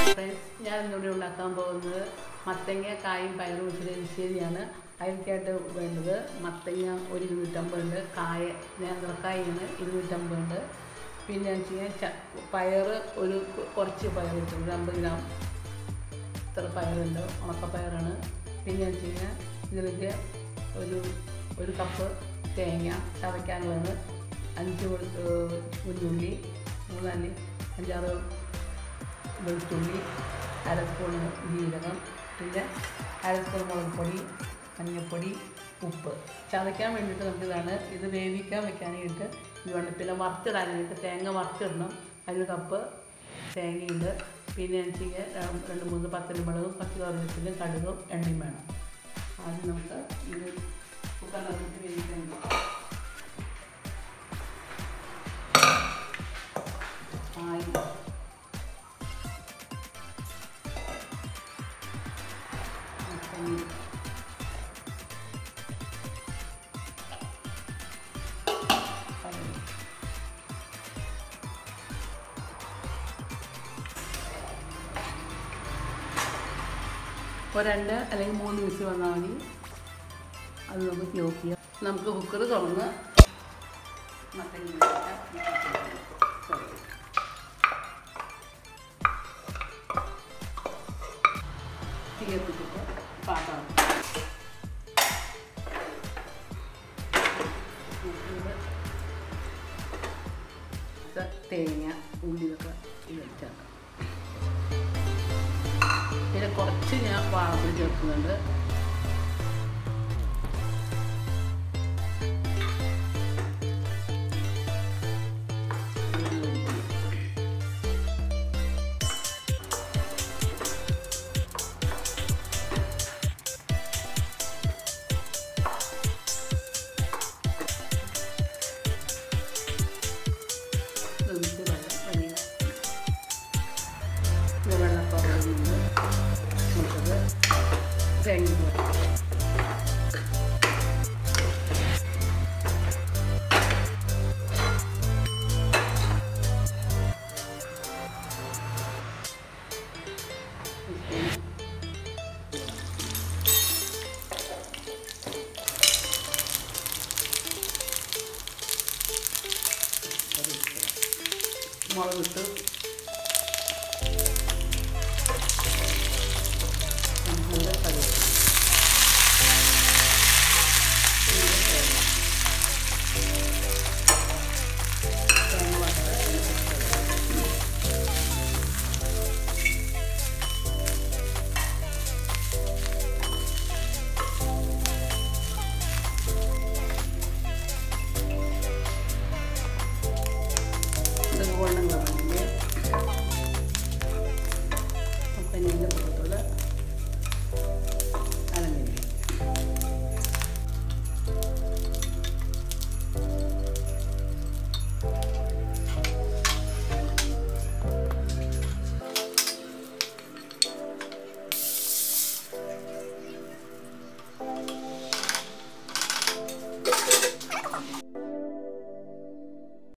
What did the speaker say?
Friends ഞാൻ ഇന്നിവിടെ ഉണ്ടാക്കാൻ പോകുന്നത് മത്തങ്ങ കായും പയറും വെച്ചിട്ട് എരിശ്ശേരിയാണ് അതിലേക്കായിട്ട് വേണ്ടത് മത്തങ്ങ ഒരു ഇരുന്നൂറ്റമ്പതുണ്ട് കായ നേന്ത്രക്കായാണ് ഇരുന്നൂറ്റമ്പതുണ്ട് പിന്നെ എന്ന് വെച്ച് കഴിഞ്ഞാൽ ച പയർ ഒരു കു- കുറച്ച് പയർ കിട്ടും ഒരു അമ്പത് ഗ്രാം ഇത്ര പയറുണ്ട് ഉണക്കപ്പയറാണ് പിന്നെ എന്ന് വെച്ച് കഴിഞ്ഞാൽ ഇതിലേക്ക് ഒരു ഒരു കപ്പ് തേങ്ങ ചതയ്ക്കാനുള്ളത് അഞ്ച് വെളു- ഏഹ് കുഞ്ഞുള്ളി മൂന്നാല് അഞ്ചാറ് വെളുത്തുള്ളി അര സ്പൂൺ ജീരകം പിന്നെ അര സ്പൂൺ മുളക് പൊടി മഞ്ഞൾപ്പൊടി ഉപ്പ് ചതയ്ക്കാൻ വേണ്ടിയിട്ട് നമുക്കിതാണ് ഇത് വേവിക്കാൻ വെക്കാനായിട്ട് ഇതുകൊണ്ട് പിന്നെ വറുത്തിടാനായിട്ട് തേങ്ങ വറുത്തിടണം അതിന് കപ്പ് തേങ്ങയുണ്ട് പിന്നെ എന്ന് വെച്ച് കഴിഞ്ഞാൽ രണ്ട് മൂന്ന് പത്തരമുളകും പത്ത് കറിവേപ്പിലും കടുകും എണ്ണയും വേണം ആദ്യം നമുക്ക് ഇത് കുക്കറിനകത്ത് വേവിക്കാൻ വെക്കാം. ആയി മത്തങ്ങ പയറ് ഒരു രണ്ട് അല്ലെങ്കിൽ മൂന്ന് വിസിൽ വന്നാൽ മതി അത് നമുക്ക് ഓഫ് ചെയ്യാം നമുക്ക് കുക്കർ തുറന്ന് മത്തങ്ങ ഇടാം. Sorry. തീ കത്തിച്ചിട്ട് പാത്രം ഇത് തേങ്ങ ഉള്ളി ഇതൊക്കെ ഇതെടുത്തേക്കാം പിന്നെ കുറച്ച് ഞാൻ വാഴപ്പൊടി ചേർക്കുന്നുണ്ട് ഇതൊന്നിച്ച് വെള്ളം വെളിയിൽ ഇത് വെള്ളപ്പാടുണ്ട് നമുക്കത് തേങ്ങ